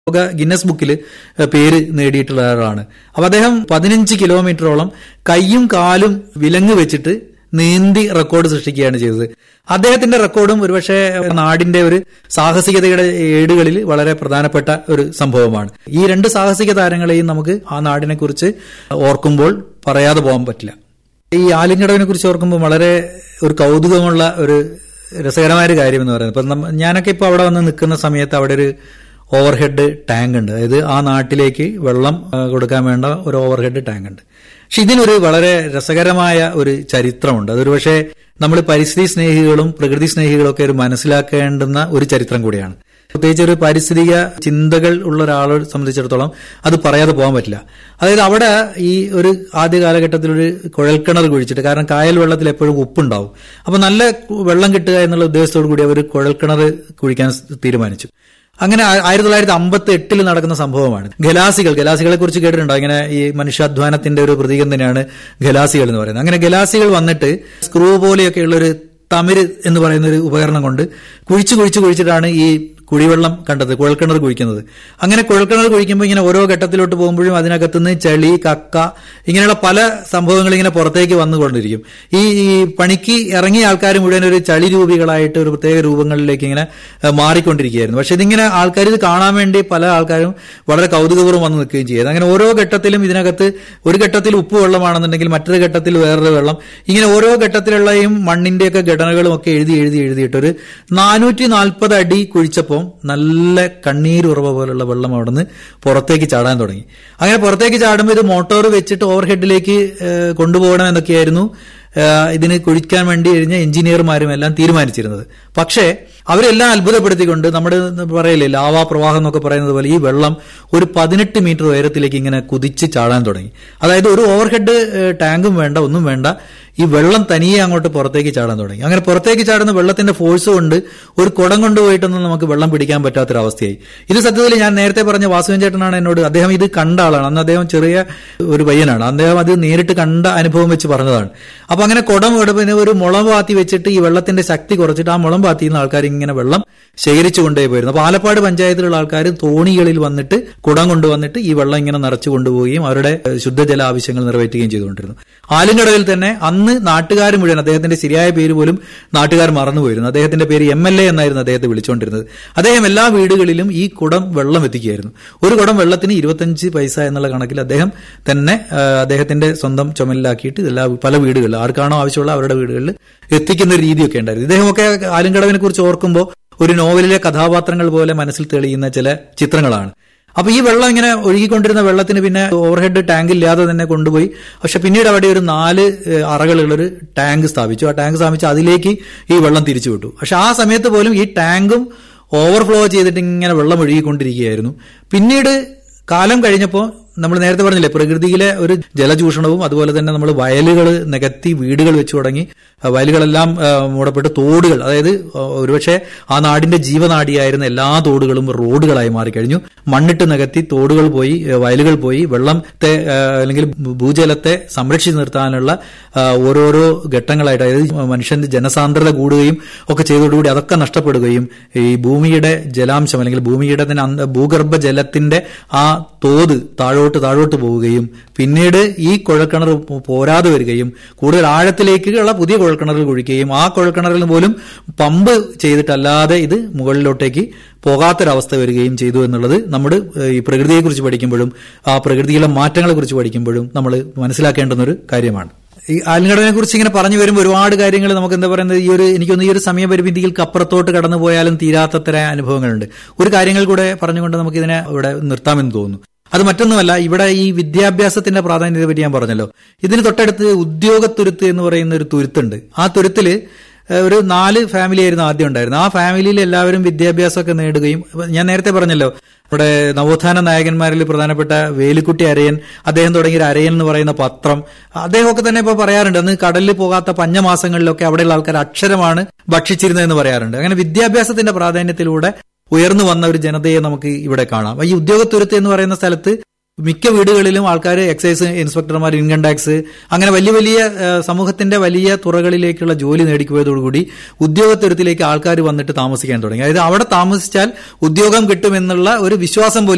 ലോക ഗിന്നസ് ബുക്കിൽ പേര് നേടിയിട്ടുള്ള ഒരാളാണ് അപ്പൊ അദ്ദേഹം പതിനഞ്ച് കിലോമീറ്ററോളം കൈയും കാലും വിലങ്ങ് വെച്ചിട്ട് നീന്തി റെക്കോർഡ് സൃഷ്ടിക്കുകയാണ് ചെയ്തത് അദ്ദേഹത്തിന്റെ റെക്കോർഡും ഒരുപക്ഷെ നാടിന്റെ ഒരു സാഹസികതയുടെ ഏടുകളിൽ വളരെ പ്രധാനപ്പെട്ട ഒരു സംഭവമാണ് ഈ രണ്ട് സാഹസിക താരങ്ങളെയും നമുക്ക് ആ നാടിനെ കുറിച്ച് ഓർക്കുമ്പോൾ പറയാതെ പോകാൻ പറ്റില്ല ഈ ആലിങ്കടവിനെ കുറിച്ച് ഓർക്കുമ്പോൾ വളരെ ഒരു കൗതുകമുള്ള ഒരു രസകരമായ ഒരു കാര്യം എന്ന് പറയുന്നത് ഇപ്പൊ നമ്മ- ഞാനൊക്കെ ഇപ്പൊ അവിടെ വന്ന് നിൽക്കുന്ന സമയത്ത് അവിടെ ഒരു ഓവർഹെഡ് ടാങ്ക് ഉണ്ട് അതായത് ആ നാട്ടിലേക്ക് വെള്ളം ആ, കൊടുക്കാൻ വേണ്ട ഒരു ഓവർഹെഡ് ടാങ്ക് ഉണ്ട് പക്ഷെ ഇതിനൊരു വളരെ രസകരമായ ഒരു ചരിത്രമുണ്ട് അതൊരു പക്ഷേ നമ്മൾ പരിസ്ഥിതി സ്നേഹികളും പ്രകൃതി സ്നേഹികളും ഒക്കെ ഒരു മനസ്സിലാക്കേണ്ടുന്ന ഒരു ചരിത്രം കൂടിയാണ് പ്രത്യേകിച്ച് ഒരു പാരിസ്ഥിതിക ചിന്തകൾ ഉള്ള ഒരാളെ സംബന്ധിച്ചിടത്തോളം അത് പറയാതെ പോകാൻ പറ്റില്ല അതായത് അവിടെ ഈ ഒരു ആദ്യ കാലഘട്ടത്തിൽ ഒരു കുഴൽക്കിണർ കുഴിച്ചിട്ട് കാരണം കായൽ വെള്ളത്തിൽ എപ്പോഴും ഉപ്പുണ്ടാവും അപ്പൊ നല്ല വെള്ളം കിട്ടുക എന്നുള്ള ഉദ്ദേശത്തോടു കൂടി അവർ കുഴൽക്കിണർ കുഴിക്കാൻ തീരുമാനിച്ചു അങ്ങനെ ആ- ആയിരത്തി തൊള്ളായിരത്തി അമ്പത്തി എട്ടിൽ നടക്കുന്ന സംഭവമാണ് ഗലാസികൾ ഗലാസികളെ കുറിച്ച് കേട്ടിട്ടുണ്ടോ ഇങ്ങനെ ഈ മനുഷ്യാധ്വാനത്തിന്റെ ഒരു പ്രതീകം തന്നെയാണ് ഗലാസികൾ എന്ന് പറയുന്നത് അങ്ങനെ ഗലാസികൾ വന്നിട്ട് സ്ക്രൂ പോലെയൊക്കെയുള്ള ഒരു തമിര് എന്ന് പറയുന്ന ഒരു ഉപകരണം കൊണ്ട് കുഴിച്ച് കുഴിച്ച് കുഴിച്ചിട്ടാണ് ഈ കുഴിവെള്ളം കണ്ടത് കുഴൽക്കിണർ കുഴിക്കുന്നത് അങ്ങനെ കുഴൽക്കിണർ കുഴിക്കുമ്പോൾ ഇങ്ങനെ ഓരോ ഘട്ടത്തിലോട്ട് പോകുമ്പോഴും അതിനകത്തുനിന്ന് ചെളി കക്ക ഇങ്ങനെയുള്ള പല സംഭവങ്ങൾ ഇങ്ങനെ പുറത്തേക്ക് വന്നുകൊണ്ടിരിക്കും ഈ ഈ പണിക്ക് ഇറങ്ങിയ ആൾക്കാർ മുഴുവൻ ഒരു ചളി രൂപികളായിട്ട് ഒരു പ്രത്യേക രൂപങ്ങളിലേക്ക് ഇങ്ങനെ ഏഹ്, മാറിക്കൊണ്ടിരിക്കുകയായിരുന്നു പക്ഷെ ഇതിങ്ങനെ ആൾക്കാർ ഇത് കാണാൻ വേണ്ടി പല ആൾക്കാരും വളരെ കൗതുകപൂർവ്വം വന്ന് നിൽക്കുകയും ചെയ്തു അങ്ങനെ ഓരോ ഘട്ടത്തിലും ഇതിനകത്ത് ഒരു ഘട്ടത്തിൽ ഉപ്പ് വെള്ളമാണെന്നുണ്ടെങ്കിൽ മറ്റൊരു ഘട്ടത്തിൽ വേറൊരു വെള്ളം ഇങ്ങനെ ഓരോ ഘട്ടത്തിലുള്ളയും മണ്ണിന്റെയൊക്കെ ഘടനകളും ഒക്കെ എഴുതി എഴുതി എഴുതിയിട്ട് ഒരു നാനൂറ്റി നാൽപ്പത് അടി കുഴിച്ചപ്പോൾ നല്ല കണ്ണീരുറവ പോലുള്ള വെള്ളം അവിടെ നിന്ന് പുറത്തേക്ക് ചാടാൻ തുടങ്ങി അങ്ങനെ പുറത്തേക്ക് ചാടുമ്പോൾ ഇത് മോട്ടോർ വെച്ചിട്ട് ഓവർ ഹെഡിലേക്ക് കൊണ്ടുപോകണം എന്നൊക്കെയായിരുന്നു ഏഹ്, ഇതിന് കുഴിക്കാൻ വേണ്ടി കഴിഞ്ഞ എഞ്ചിനീയർമാരും എല്ലാം തീരുമാനിച്ചിരുന്നത് പക്ഷേ അവരെല്ലാം അത്ഭുതപ്പെടുത്തിക്കൊണ്ട് നമ്മുടെ പറയില്ലേ ലാവാ പ്രവാഹം എന്നൊക്കെ പറയുന്നത് പോലെ ഈ വെള്ളം ഒരു പതിനെട്ട് മീറ്റർ ഉയരത്തിലേക്ക് ഇങ്ങനെ കുതിച്ച് ചാടാൻ തുടങ്ങി അതായത് ഒരു ഓവർഹെഡ് ടാങ്കും വേണ്ട ഒന്നും വേണ്ട ഈ വെള്ളം തനിയെ അങ്ങോട്ട് പുറത്തേക്ക് ചാടാൻ തുടങ്ങി അങ്ങനെ പുറത്തേക്ക് ചാടുന്ന വെള്ളത്തിന്റെ ഫോഴ്സ് കൊണ്ട് ഒരു കുടം കൊണ്ടുപോയിട്ടൊന്നും നമുക്ക് വെള്ളം പിടിക്കാൻ പറ്റാത്തൊരവസ്ഥയായി ഇത് സത്യത്തിൽ ഞാൻ നേരത്തെ പറഞ്ഞ വാസുവൻ ചേട്ടനാണ് എന്നോട് അദ്ദേഹം ഇത് കണ്ട ആളാണ് അന്ന് അദ്ദേഹം ചെറിയ ഒരു പയ്യനാണ് അദ്ദേഹം അത് നേരിട്ട് കണ്ട അനുഭവം വെച്ച് പറഞ്ഞതാണ് അപ്പൊ അങ്ങനെ കുടം എടുപ്പിന് ഒരു മുളം പാത്തി വെച്ചിട്ട് ഈ വെള്ളത്തിന്റെ ശക്തി കുറച്ചിട്ട് ആ മുളം പാത്തിയിൽ നിന്ന് ആൾക്കാർ ഇങ്ങനെ വെള്ളം ശേഖരിച്ചു കൊണ്ടേ പോയിരുന്നു അപ്പൊ ആലപ്പാട് പഞ്ചായത്തിലുള്ള ആൾക്കാർ തോണികളിൽ വന്നിട്ട് കുടം കൊണ്ടുവന്നിട്ട് ഈ വെള്ളം ഇങ്ങനെ നിറച്ചു കൊണ്ടുപോവുകയും അവരുടെ ഏഹ്, ശുദ്ധജല ആവശ്യങ്ങൾ നിറവേറ്റുകയും ചെയ്തുകൊണ്ടിരുന്നു ആലിങ്കടവിൽ തന്നെ അന്ന് നാട്ടുകാർ മുഴുവൻ അദ്ദേഹത്തിന്റെ ശരിയായ പേര് പോലും നാട്ടുകാർ മറന്നുപോയിരുന്നു അദ്ദേഹത്തിന്റെ പേര് എം എൽ എ എന്നായിരുന്നു അദ്ദേഹത്തെ വിളിച്ചുകൊണ്ടിരുന്നത് അദ്ദേഹം എല്ലാ വീടുകളിലും ഈ കുടം വെള്ളം എത്തിക്കുകയായിരുന്നു ഒരു കുടം വെള്ളത്തിന് ഇരുപത്തഞ്ച് പൈസ എന്നുള്ള കണക്കിൽ അദ്ദേഹം തന്നെ ആ, അദ്ദേഹത്തിന്റെ സ്വന്തം ചുമലിലാക്കിയിട്ട് എല്ലാ പല വീടുകളിൽ ആർക്കാണോ ആവശ്യമുള്ള അവരുടെ വീടുകളിൽ എത്തിക്കുന്ന ഒരു രീതിയൊക്കെ ഉണ്ടായിരുന്നു ഇദ്ദേഹമൊക്കെ ആലിങ്കടവിനെ കുറിച്ച് ഓർക്കുമ്പോൾ ഒരു നോവലിലെ കഥാപാത്രങ്ങൾ പോലെ മനസ്സിൽ തെളിയുന്ന ചില ചിത്രങ്ങളാണ് അപ്പൊ ഈ വെള്ളം ഇങ്ങനെ ഒഴുകിക്കൊണ്ടിരുന്ന വെള്ളത്തിന് പിന്നെ ഓവർഹെഡ് ടാങ്ക് ഇല്ലാതെ തന്നെ കൊണ്ടുപോയി പക്ഷെ പിന്നീട് അവിടെ ഒരു നാല് ഏഹ്, അറകളുള്ള ഒരു ടാങ്ക് സ്ഥാപിച്ചു ആ ടാങ്ക് സ്ഥാപിച്ച് അതിലേക്ക് ഈ വെള്ളം തിരിച്ചു വിട്ടു പക്ഷെ ആ സമയത്ത് പോലും ഈ ടാങ്കും ഓവർഫ്ലോ ചെയ്തിട്ട് ഇങ്ങനെ വെള്ളം ഒഴുകിക്കൊണ്ടിരിക്കുകയായിരുന്നു പിന്നീട് കാലം കഴിഞ്ഞപ്പോൾ നമ്മൾ നേരത്തെ പറഞ്ഞില്ലേ പ്രകൃതിയിലെ ഒരു ജലചൂഷണവും അതുപോലെ തന്നെ നമ്മൾ വയലുകൾ നികത്തി വീടുകൾ വെച്ചു തുടങ്ങി ആ വയലുകളെല്ലാം ആ, മൂടപ്പെട്ട് തോടുകൾ അതായത് ആ, ഒരുപക്ഷെ ആ നാടിന്റെ ജീവനാടിയായിരുന്ന എല്ലാ തോടുകളും റോഡുകളായി മാറിക്കഴിഞ്ഞു മണ്ണിട്ട് നികത്തി തോടുകൾ പോയി ആ, വയലുകൾ പോയി വെള്ളത്തെ ആ, അല്ലെങ്കിൽ ഭൂജലത്തെ സംരക്ഷിച്ചു നിർത്താനുള്ള ആ, ഓരോരോ ഘട്ടങ്ങളായിട്ട് അതായത് മനുഷ്യന്റെ ജനസാന്ദ്രത കൂടുകയും ഒക്കെ ചെയ്തതോടുകൂടി അതൊക്കെ നഷ്ടപ്പെടുകയും ഈ ഭൂമിയുടെ ജലാംശം അല്ലെങ്കിൽ ഭൂമിയുടെ തന്നെ അന്ത- ഭൂഗർഭ ജലത്തിന്റെ ആ തോത് താഴോട്ട് താഴോട്ട് പോവുകയും പിന്നീട് ഈ കുഴൽക്കിണർ പോ- പോരാതെ വരികയും കൂടുതൽ ആഴത്തിലേക്കുള്ള പുതിയ കുഴൽക്കിണറുകൾ കുഴിക്കുകയും ആ കുഴൽക്കിണറിൽ പോലും പമ്പ് ചെയ്തിട്ടല്ലാതെ ഇത് മുകളിലോട്ടേക്ക് പോകാത്തൊരവസ്ഥ വരികയും ചെയ്തു എന്നുള്ളത് നമ്മുടെ ഏഹ്, ഈ പ്രകൃതിയെക്കുറിച്ച് പഠിക്കുമ്പോഴും ആ പ്രകൃതിയിലെ മാറ്റങ്ങളെ കുറിച്ച് പഠിക്കുമ്പോഴും നമ്മൾ മനസ്സിലാക്കേണ്ടുന്ന ഒരു കാര്യമാണ് ഈ ആലിങ്കടനെ കുറിച്ച് ഇങ്ങനെ പറഞ്ഞു വരുമ്പോൾ ഒരുപാട് കാര്യങ്ങൾ നമുക്ക് എന്താ പറയുന്നത് ഈ ഒരു എനിക്കൊന്ന് ഈ ഒരു സമയപരിമിതിയിൽ അപ്പുറത്തോട്ട് കടന്നു പോയാലും തീരാത്തത്ര അനുഭവങ്ങളുണ്ട് ഒരു കാര്യങ്ങൾ കൂടെ പറഞ്ഞുകൊണ്ട് നമുക്ക് ഇതിനെ ഇവിടെ നിർത്താമെന്ന് തോന്നുന്നു അത് മറ്റൊന്നുമല്ല ഇവിടെ ഈ വിദ്യാഭ്യാസത്തിന്റെ പ്രാധാന്യത്തെ പറ്റി ഞാൻ പറഞ്ഞല്ലോ ഇതിന് തൊട്ടടുത്ത് ഉദ്യോഗത്തുരുത്ത് എന്ന് പറയുന്ന ഒരു തുരുത്തുണ്ട് ആ തുരുത്തില് ഏഹ്, ഒരു നാല് ഫാമിലി ആയിരുന്നു ആദ്യം ഉണ്ടായിരുന്നത് ആ ഫാമിലിയിൽ എല്ലാവരും വിദ്യാഭ്യാസമൊക്കെ നേടുകയും ഇപ്പൊ ഞാൻ നേരത്തെ പറഞ്ഞല്ലോ നമ്മുടെ നവോത്ഥാന നായകന്മാരിൽ പ്രധാനപ്പെട്ട വേലുക്കുട്ടി അരയൻ അദ്ദേഹം തുടങ്ങിയ ഒരു അരയൻ എന്ന് പറയുന്ന പത്രം അദ്ദേഹമൊക്കെ തന്നെ ഇപ്പൊ പറയാറുണ്ട് അന്ന് കടലിൽ പോകാത്ത പഞ്ഞമാസങ്ങളിലൊക്കെ അവിടെയുള്ള ആൾക്കാർ അക്ഷരമാണ് ഭക്ഷിച്ചിരുന്നതെന്ന് പറയാറുണ്ട് അങ്ങനെ വിദ്യാഭ്യാസത്തിന്റെ പ്രാധാന്യത്തിലൂടെ ഉയർന്നു വന്ന ഒരു ജനതയെ നമുക്ക് ഇവിടെ കാണാം അപ്പൊ ഈ ഉദ്യോഗത്തുരുത്ത് എന്ന് പറയുന്ന സ്ഥലത്ത് മിക്ക വീടുകളിലും ആൾക്കാർ എക്സൈസ് ഇൻസ്പെക്ടർമാർ ഇൻകം ടാക്സ് അങ്ങനെ വലിയ വലിയ ഏഹ്, സമൂഹത്തിന്റെ വലിയ തുറകളിലേക്കുള്ള ജോലി നേടിപ്പോയതോടുകൂടി ഉദ്യോഗത്തുരത്തിലേക്ക് ആൾക്കാർ വന്നിട്ട് താമസിക്കാൻ തുടങ്ങി അതായത് അവിടെ താമസിച്ചാൽ ഉദ്യോഗം കിട്ടുമെന്നുള്ള ഒരു വിശ്വാസം പോലെ